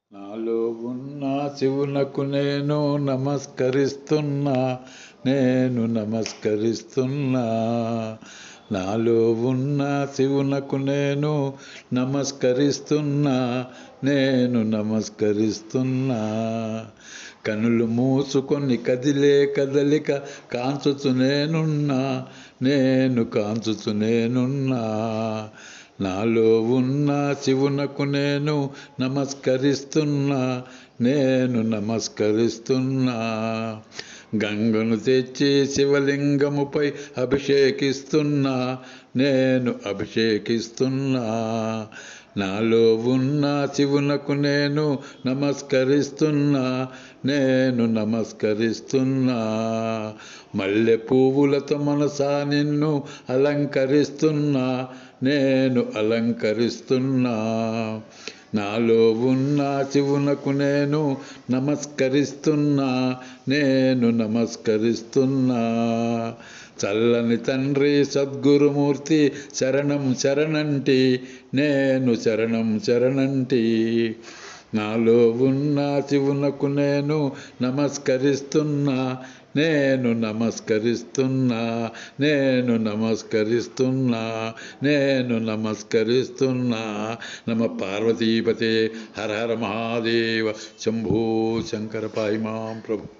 నాలో ఉన్న శివునకు నేను నమస్కరిస్తున్నా నేను నమస్కరిస్తున్నా నాలో ఉన్న శివునకు నేను నమస్కరిస్తున్నా నేను నమస్కరిస్తున్నా కనులు మూసుకొని కదిలే కదలిక కాంచుచు నేనున్నా నేను కాంచుచు నేనున్నా నాలో ఉన్న శివునకు నేను నమస్కరిస్తున్నా నేను నమస్కరిస్తున్నా గంగను తెచ్చి శివలింగముపై అభిషేకిస్తున్నా నేను అభిషేకిస్తున్నా నాలో ఉన్న శివునకు నేను నమస్కరిస్తున్నా నేను నమస్కరిస్తున్నా మల్లె పువ్వులతో మనసా నిన్ను అలంకరిస్తున్నా నేను అలంకరిస్తున్నా నాలో ఉన్న శివునకు నేను నమస్కరిస్తున్నా నేను నమస్కరిస్తున్నా చల్లని తండ్రి సద్గురుమూర్తి శరణం శరణంటి నేను శరణం శరణంటి నాలో ఉన్న శివునకు నేను నమస్కరిస్తున్నా నేను నమస్కరిస్తున్నా నేను నమస్కరిస్తున్నా నేను నమస్కరిస్తున్నా నమ పార్వతీపతే హర హర మహాదేవ శంభో శంకర పాయిమాం ప్రభు